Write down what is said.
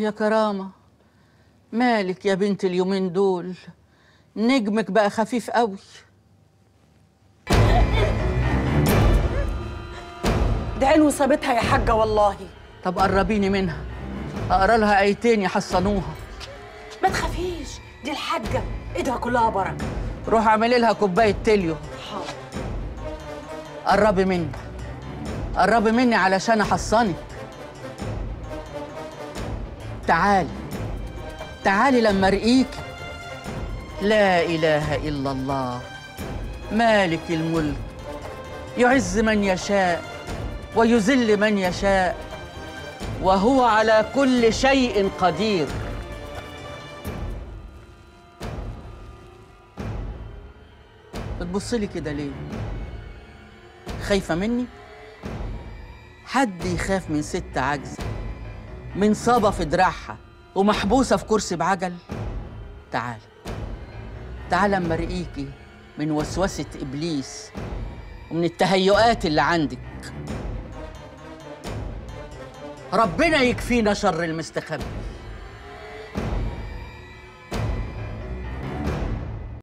يا كرامة مالك يا بنت اليومين دول نجمك بقى خفيف قوي ده عين وصابتها يا حاجة والله طب قربيني منها اقرا لها ايتين يحصنوها ما تخافيش دي الحاجة ايدها كلها بركة روح اعملي لها كوبايه تليو حاضر قربي مني قربي مني علشان احصنك تعالي تعالي لما ارقيكي لا اله الا الله مالك الملك يعز من يشاء ويذل من يشاء وهو على كل شيء قدير بتبصلي كده ليه خايفة مني؟ حد يخاف من ست عجزة من صابة في دراعها ومحبوسة في كرسي بعجل؟ تعال تعال اما ارقيكي من وسوسة إبليس ومن التهيؤات اللي عندك ربنا يكفينا شر المستخبي